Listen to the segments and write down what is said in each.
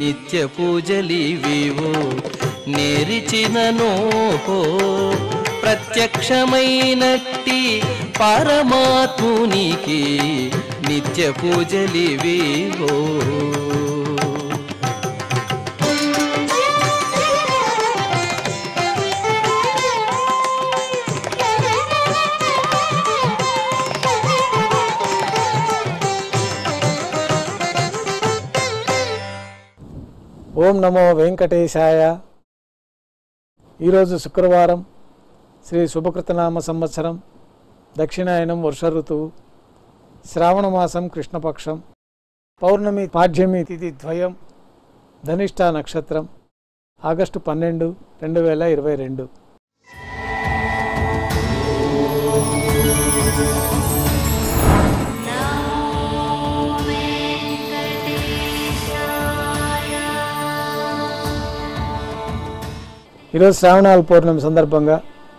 నిత్య పూజలివివో నేరిచినను ప్రత్యక్షమైనట్టి పరమాత్మునికి నిత్య పూజలివివో ఓం నమో వెంకటేశాయ ఈరోజు శుక్రవారం శ్రీ శుభకృతనామ సంవత్సరం దక్షిణాయనం వర్ష ఋతువు శ్రావణ మాసం కృష్ణపక్షం పౌర్ణమి పాడ్యమి తిథి ద్వయం ధనిష్ట నక్షత్రం ఆగస్టు పన్నెండు రెండు వేల ఇరవై రెండు ఈరోజు శ్రావణాల పౌర్ణమి సందర్భంగా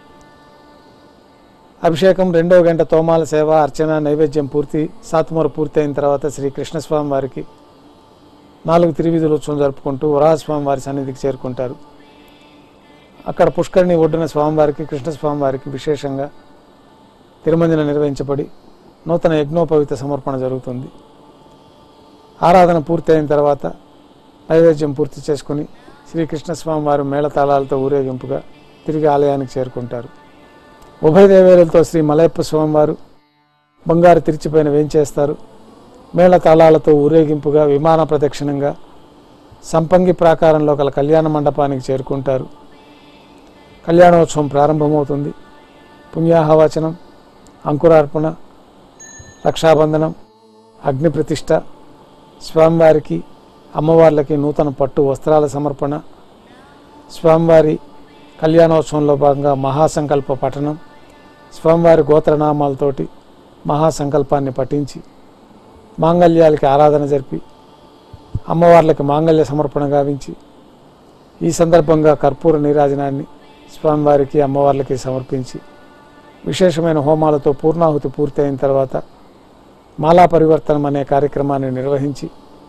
అభిషేకం రెండవ గంట తోమాల సేవ అర్చన నైవేద్యం పూర్తి సాతుమర పూర్తి అయిన తర్వాత శ్రీ కృష్ణస్వామి వారికి నాలుగు తిరువీధుల ఉత్సవం జరుపుకుంటూ వరాహస్వామి వారి సన్నిధికి చేరుకుంటారు అక్కడ పుష్కరిణి ఒడ్డున స్వామివారికి కృష్ణస్వామి వారికి విశేషంగా తిరుమంజన నిర్వహించబడి నూతన యజ్ఞోపవిత సమర్పణ జరుగుతుంది ఆరాధన పూర్తి అయిన తర్వాత నైవేద్యం పూర్తి చేసుకుని శ్రీకృష్ణస్వామి వారు మేళతాళాలతో ఊరేగింపుగా తిరిగి ఆలయానికి చేరుకుంటారు ఉభయ దేవేరులతో శ్రీ మలయప్ప స్వామివారు బంగారు తిరిచిపైన వేంచేస్తారు మేళతాళాలతో ఊరేగింపుగా విమాన ప్రదక్షిణంగా సంపంగి ప్రాకారంలో గల కళ్యాణ మండపానికి చేరుకుంటారు కళ్యాణోత్సవం ప్రారంభమవుతుంది పుణ్యాహవచనం అంకురార్పణ రక్షాబంధనం అగ్ని ప్రతిష్ట స్వామివారికి అమ్మవార్లకి నూతన పట్టు వస్త్రాల సమర్పణ స్వామివారి కళ్యాణోత్సవంలో భాగంగా మహాసంకల్ప పఠనం స్వామివారి గోత్రనామాలతోటి మహాసంకల్పాన్ని పఠించి మాంగళ్యాలకి ఆరాధన జరిపి అమ్మవార్లకి మాంగళ్య సమర్పణ గావించి ఈ సందర్భంగా కర్పూర నీరాజనాన్ని స్వామివారికి అమ్మవార్లకి సమర్పించి విశేషమైన హోమాలతో పూర్ణాహుతి పూర్తి అయిన తర్వాత మాలా పరివర్తనం అనే కార్యక్రమాన్ని నిర్వహించి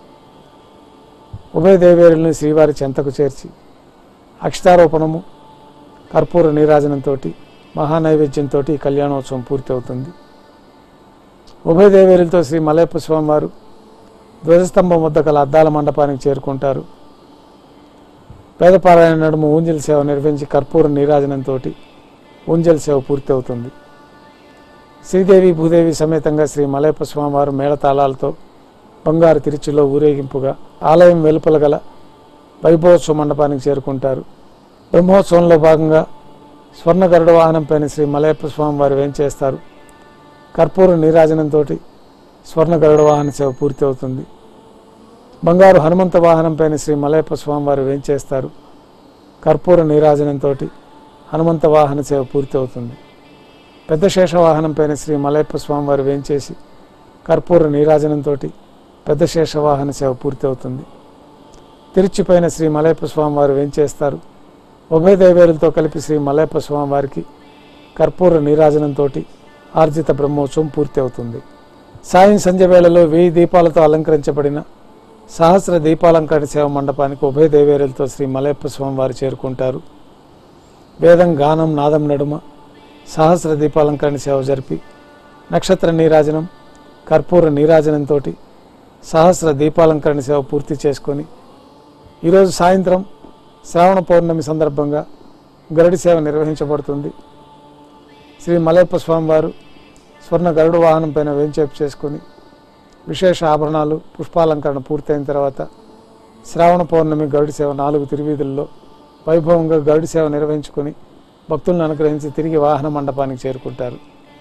ఉభయ దేవేరుల్ని శ్రీవారి చెంతకు చేర్చి అక్షతారోపణము కర్పూర నీరాజనంతో మహానైవేద్యంతో కళ్యాణోత్సవం పూర్తి అవుతుంది ఉభయ దేవేరులతో శ్రీ మలయప్ప స్వామి వారు ధ్వజస్తంభం వద్ద గల అద్దాల మండపానికి చేరుకుంటారు పేదపారాయణ నడుము ఊంజల్ సేవ నిర్వహించి కర్పూర నీరాజనంతో ఊంజల్ సేవ పూర్తి అవుతుంది శ్రీదేవి భూదేవి సమేతంగా శ్రీ మలయప్ప స్వామివారు మేళతాళాలతో బంగారు తిరుచిలో ఊరేగింపుగా ఆలయం వెలుపల గల వైభవోత్సవ మండపానికి చేరుకుంటారు బ్రహ్మోత్సవంలో భాగంగా స్వర్ణ గరుడ వాహనంపైన శ్రీ మలయప్ప స్వామి వారు వేంచేస్తారు కర్పూర నీరాజనంతో స్వర్ణ గరుడ వాహన సేవ పూర్తి అవుతుంది బంగారు హనుమంత వాహనంపైన శ్రీ మలయప్ప స్వామి వారు వేంచేస్తారు కర్పూర నీరాజనంతో హనుమంత వాహన సేవ పూర్తి అవుతుంది పెద్ద శేష వాహనంపైన శ్రీ మలయప్ప స్వామి వారు వేంచేసి కర్పూర నీరాజనంతో పెద్ద శేష వాహన సేవ పూర్తి అవుతుంది తిరుచిపైన శ్రీ మలయప్ప స్వామి వారు వేంచేస్తారు ఉభయ దైవేరులతో కలిపి శ్రీ మలయప్ప స్వామి వారికి కర్పూర నీరాజనంతో ఆర్జిత బ్రహ్మోత్సవం పూర్తి అవుతుంది సాయం సంధ్య వేళలో వెయ్యి దీపాలతో అలంకరించబడిన సహస్ర దీపాలంకరణ సేవ మండపానికి ఉభయ దేవేరులతో శ్రీ మలయప్ప స్వామి వారు చేరుకుంటారు వేదం గానం నాదం నడుమ సహస్ర దీపాలంకరణ సేవ జరిపి నక్షత్ర నీరాజనం కర్పూర నీరాజనంతో సహస్ర దీపాలంకరణ సేవ పూర్తి చేసుకొని ఈరోజు సాయంత్రం శ్రావణ పౌర్ణమి సందర్భంగా గరుడి సేవ నిర్వహించబడుతుంది శ్రీ మలయప్ప స్వామివారు స్వర్ణ గరుడు వాహనం పైన వేంచేపు చేసుకొని విశేష ఆభరణాలు పుష్పాలంకరణ పూర్తయిన తర్వాత శ్రావణ పౌర్ణమి గరుడి సేవ నాలుగు తిరువీధుల్లో వైభవంగా గరుడి సేవ నిర్వహించుకొని భక్తులను అనుగ్రహించి తిరిగి వాహన మండపానికి చేరుకుంటారు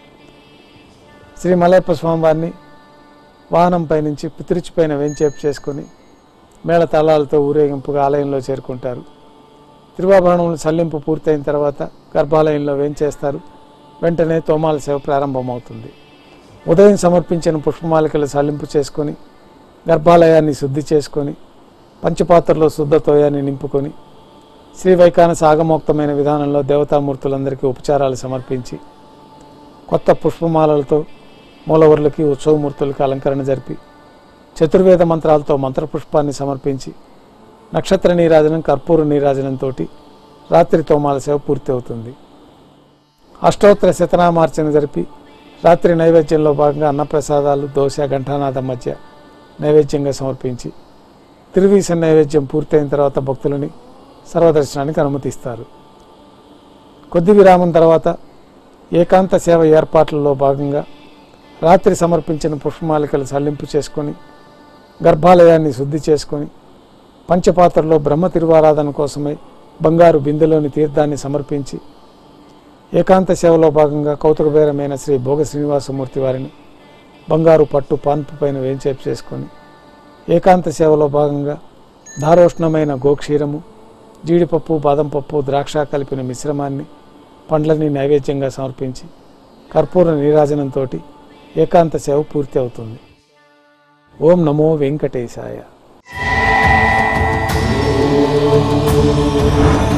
శ్రీ మలయప్ప స్వామివారిని వాహనంపై నుంచి తిరుచిపైన వెంచేపు చేసుకొని మేళ తాళాలతో ఊరేగింపుగా ఆలయంలో చేరుకుంటారు తిరువాభరణములు సల్లింపు పూర్తయిన తర్వాత గర్భాలయంలో వేంచేస్తారు వెంటనే తోమాల సేవ ప్రారంభమవుతుంది ఉదయం సమర్పించిన పుష్పమాలికలు సల్లింపు చేసుకొని గర్భాలయాన్ని శుద్ధి చేసుకొని పంచపాత్రలో శుద్ధ తోయాన్ని నింపుకొని శ్రీ వైకానస ఆగమోక్తమైన విధానంలో దేవతామూర్తులందరికీ ఉపచారాలు సమర్పించి కొత్త పుష్పమాలలతో మూలవర్లకి ఉత్సవమూర్తులకి అలంకరణ జరిపి చతుర్వేద మంత్రాలతో మంత్రపుష్పాన్ని సమర్పించి నక్షత్ర నీరాజనం కర్పూర నీరాజనంతో రాత్రి తోమాల సేవ పూర్తి అవుతుంది అష్టోత్తర శతనామార్చన జరిపి రాత్రి నైవేద్యంలో భాగంగా అన్నప్రసాదాలు దోశ ఘంటానాథం మధ్య నైవేద్యంగా సమర్పించి తిరువీస నైవేద్యం పూర్తయిన తర్వాత భక్తులని సర్వదర్శనానికి అనుమతిస్తారు కొద్ది విరామం తర్వాత ఏకాంత సేవ ఏర్పాట్లలో భాగంగా రాత్రి సమర్పించిన పుష్పమాలికలు సల్లింపు చేసుకొని గర్భాలయాన్ని శుద్ధి చేసుకొని పంచపాత్రలో బ్రహ్మ తిరువారాధన కోసమై బంగారు బిందెలోని తీర్థాన్ని సమర్పించి ఏకాంత సేవలో భాగంగా కౌతుకబేరమైన శ్రీ భోగ శ్రీనివాసమూర్తి వారిని బంగారు పట్టు పాన్పు పైన వేంచేపు చేసుకొని ఏకాంత సేవలో భాగంగా దారోష్ణమైన గోక్షీరము జీడిపప్పు బాదం పప్పు ద్రాక్ష కలిపిన మిశ్రమాన్ని పండ్లని నైవేద్యంగా సమర్పించి కర్పూర నీరాజనంతో ఏకాంత సేవ పూర్తి అవుతుంది ఓం నమో వెంకటేశాయ